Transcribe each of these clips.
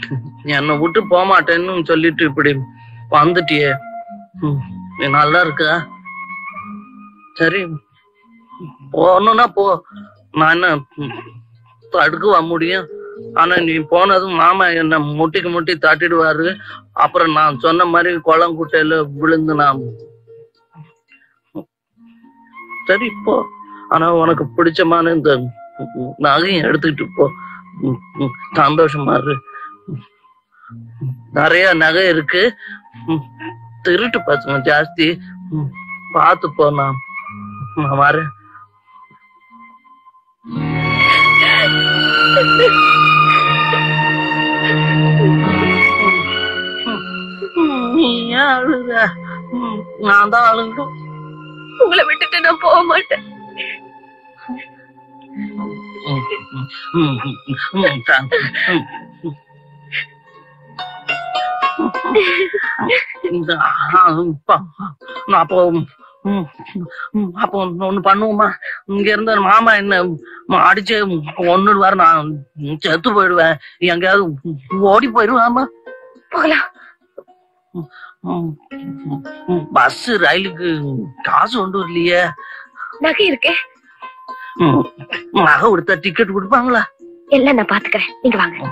என்னை விட்டு போக மாட்டேன்னு சொல்லிட்டு இப்படி வந்துட்டியே ம், நீ நல்லா இருக்கா சரி போகணும்னா போ நான் என்ன ம், தடுக்கவா முடியும் ஆனா நீ போனதும் மாமா என்ன முட்டிக்கு முட்டி தட்டிடுவாரு அப்புறம் நான் சொன்ன மாதிரி குளம் குட்டையில விழுந்து நான் சரி போ ஆனா உனக்கு பிடிச்சமான இந்த ம், நகையும் எடுத்துக்கிட்டு போ ம், ம், சந்தோஷமா இரு நிறைய நகை இருக்கு ம், திருட்டு பசங்க ஜாஸ்தி ம், பார்த்து போ நான் நான் வரேன் நீ ஏன் அழுத ம், நான் தான் அழுகும் உங்களை விட்டுட்டு நான் போக மாட்டேன் ம், ம், ம், ம், ம், சாந்தி. ம், ம். இந்த ஆ, பா, நான் அப்போ ம், ம், அப்போ ஒண்ணு பண்ணுவோமா இங்க இருந்த மாமா என்ன ம், அடிச்சு ஒண்ணுடுவாரு நான் செத்து போயிடுவேன் எங்கேயாவது ஓடி போயிடுவாமா போகலாம் பஸ் ரயிலுக்கு காசு கொண்டு வரலையே நகை இருக்கே ம், நகை கொடுத்தா டிக்கெட் கொடுப்பாங்களா எல்லாம் நான் பாத்துக்கிறேன் நீங்க வாங்க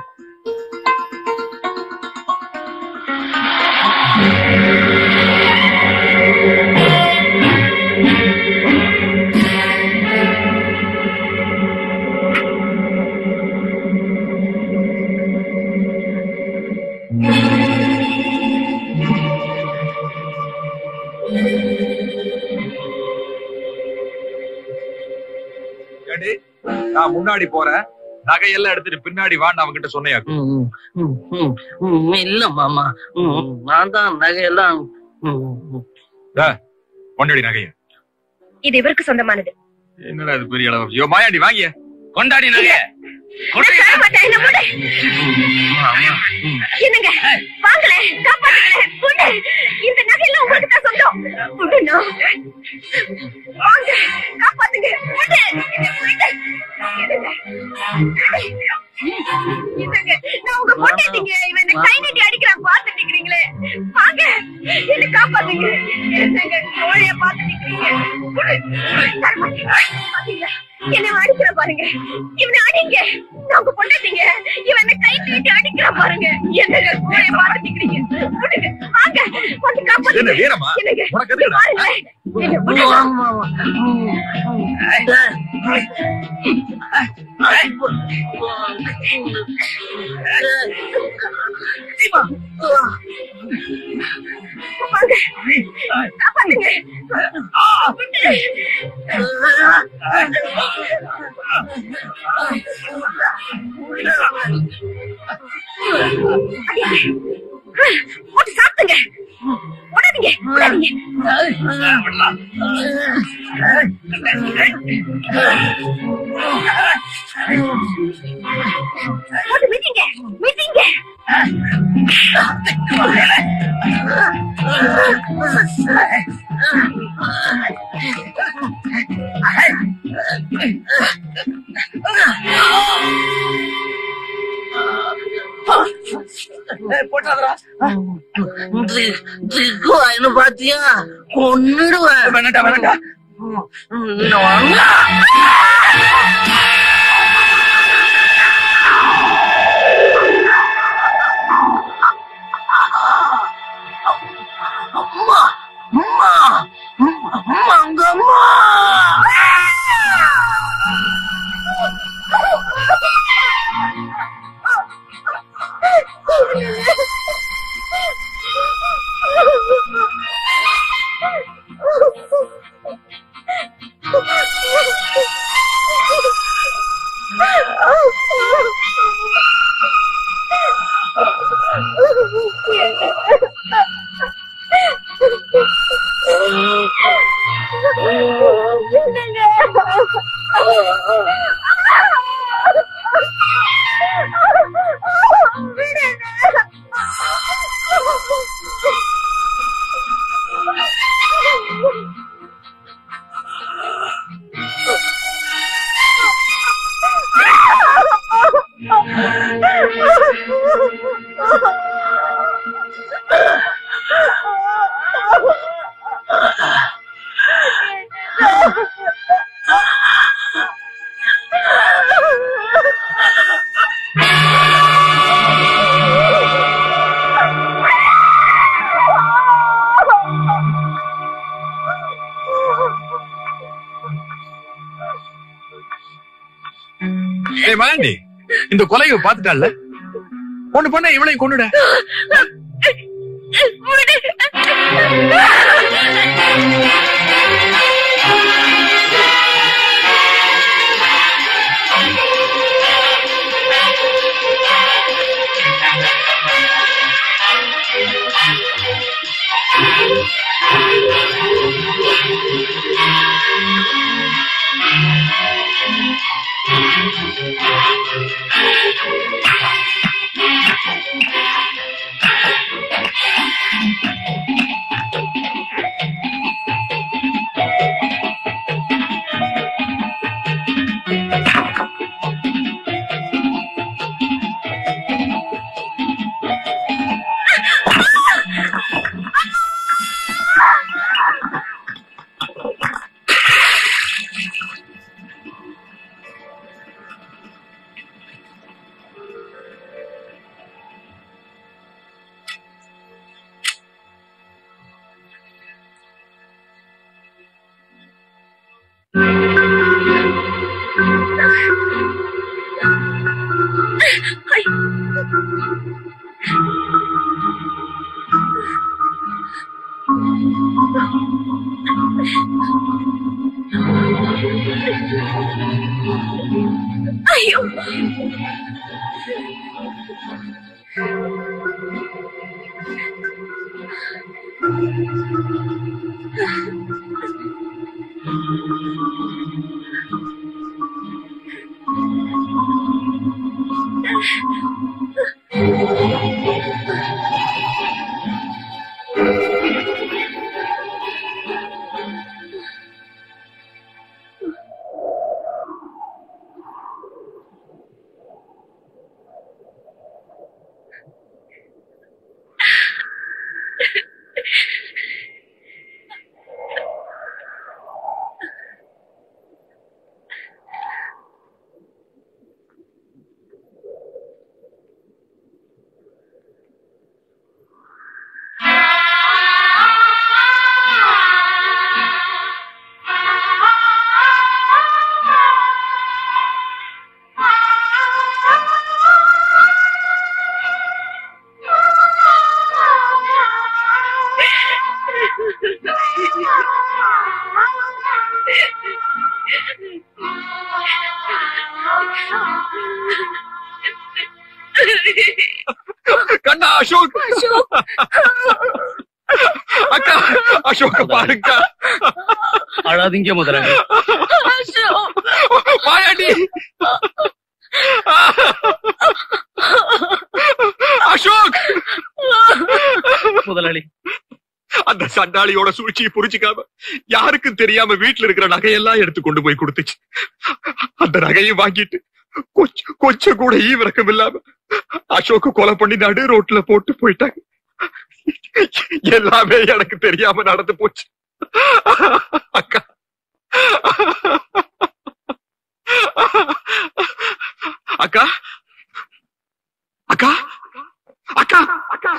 ஏடி, நான் முன்னாடி போறேன் நகையெல்லாம் எடுத்துட்டு பின்னாடி வான்னு அவங்கிட்ட சொன்னையா ம், ம், ம், ம், இல்ல மாமா ம், நான் தான் நகையெல்லாம் ம், ம். பொன்னடி நகைய இது இவருக்கு சொந்தமானது என்னடா இது பெரிய அளவு ஐயோ மாயாண்டி வாங்கிய கொண்டாடி நகைய நான் தர மாட்டேன், என்ன விடு. மாமா, ம். என்னங்க வாங்கல காப்பாத்துங்களேன் பொண்ணு இந்த நகையெல்லாம் உங்களுக்கு தான் சொந்தம் பொண்ணுண்ணா வாங்க காப்பாத்துங்க பொண்ணு என்னை விடுங்க. என்னங்க என்னங்க நான் உங்க பொண்டாட்டிங்க இவன் என்ன கை நீட்டி அடிக்கிறான் பார்த்து நிக்கிறீங்களே வாங்க என்ன காப்பாத்துங்க என்னங்க கோழிய பார்த்து நிக்கிறீங்க தர மாட்டேன். பாத்தீங்களா? என்னை அடிக்கிற பாருங்க இவனை அடிங்க நான் உங்க பொண்டாட்டிங்க இவன் என்ன கை நீட்டி அடிக்கிறான் பாருங்க என்னங்க கோழிய பார்த்து நிக்கிறீங்க விடுங்க வாங்க வந்து என்ன காப்பாத்துங்க வீரமா என்னங்க உனக்கு எதுக்குடா? பாருங்களேன் என்னை விடுங்க. வாங்க, மாமா. ம், ம். டேய். வாங்க காப்பாத்துங்க போட்டு சாப்பிடுங்க விடாதீங்க விடாதீங்க போட்டு மிதிங்க மிதிங்க தி- திக்குவாயின்னு பாத்தியா கொன்னுடுவேன் வேணாண்டா வேணாண்டா ம், ம், வாங்க. அம்மா அம்மா அம்மா அங்க அம்மா விடுங்க சாண்டி இந்த கொலையை பாத்துட்டால ஒண்ணு பண்ண இவளையும் கொண்டுட விடு. ஐயோ கண்ணா அசோக் அக்கா அசோக் பாருக்கா அழாதீங்க முதலாளி அசோக் வாயாடி அசோக் முதலாளி அந்த சண்டாளியோட சூழ்ச்சியை புரிஞ்சுக்காம யாருக்கும் தெரியாம வீட்டுல இருக்கிற நகையெல்லாம் எடுத்து கொண்டு போய் கொடுத்துச்சு அந்த நகையை வாங்கிட்டு கொஞ்சம் கொஞ்சம் கூட ஈவிரக்கம் இல்லாம அசோக்கு கொலை பண்ணி நடு ரோட்ல போட்டு போயிட்டாங்க எல்லாமே எனக்கு தெரியாம நடந்து போச்சு அக்கா அக்கா அக்கா அக்கா அக்கா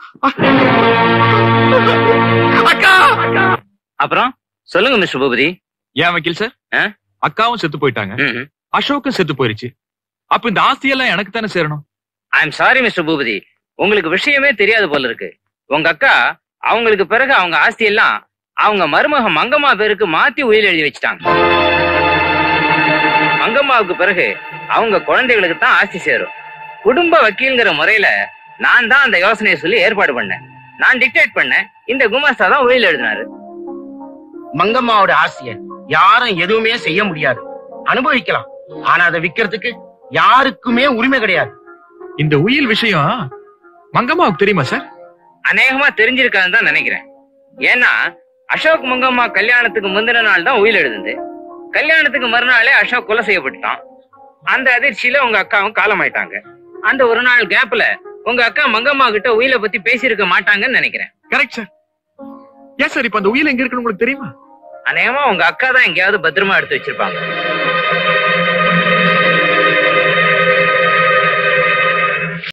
அக்கா அப்புறம் சொல்லுங்க மிஸ்டர் பூபதி ஏன் வக்கீல் சார் ஆ? அக்காவும் செத்து போயிட்டாங்க அசோக்கும் செத்து போயிருச்சு அப்ப இந்த ஆஸ்தியெல்லாம் எனக்கு தானே சேரணும் I am sorry mister Boopathi உங்களுக்கு விஷயமே தெரியாது போல இருக்கு உங்க அக்கா அவங்களுக்கு பிறகு அவங்க ஆஸ்தி எல்லாம் அவங்க மருமக மங்கம்மா பேருக்கு மாத்தி உயில் எழுதி வச்சுட்டாங்க மங்கம்மாவுக்கு பிறகு அவங்க குழந்தைகளுக்கு தான் ஆஸ்தி சேரும் குடும்ப வக்கீல்ங்கிற முறையில நான் தான் அந்த யோசனையை சொல்லி ஏற்பாடு பண்ணேன் நான் டிக்டேட் பண்ணேன் இந்த குமாஸ்தா தான் உயில் எழுதினாரு மங்கம்மாவோட ஆசைய யாரும் எதுவுமே செய்ய முடியாது அனுபவிக்கலாம் ஆனா அதை விக்கிறதுக்கு யாருக்குமே உரிமை கிடையாது இந்த உயில் விஷயம் மங்கம்மாவுக்கு தெரியுமா சார் அநேகமா தெரிஞ்சிருக்காதுன்னு தான் நினைக்கிறேன் ஏன்னா அசோக் மங்கம்மா கல்யாணத்துக்கு முந்தின நாள் தான் உயில் எழுதுது கல்யாணத்துக்கு மறுநாளே அசோக் கொலை செய்யப்பட்டுட்டான் அந்த அதிர்ச்சியில உங்க அக்காவும் காலமாயிட்டாங்க அந்த ஒரு நாள் கேப்ல உங்க அக்கா மங்கம்மா கிட்ட உயில பத்தி பேசியிருக்க மாட்டாங்கன்னு நினைக்கிறேன் கரெக்ட் சார் ஏன் சார் இப்ப அந்த உயில் எங்க இருக்குன்னு உங்களுக்கு தெரியுமா அநேகமா உங்க அக்கா தான் எங்கேயாவது பத்திரமா எடுத்து வச்சிருப்பாங்க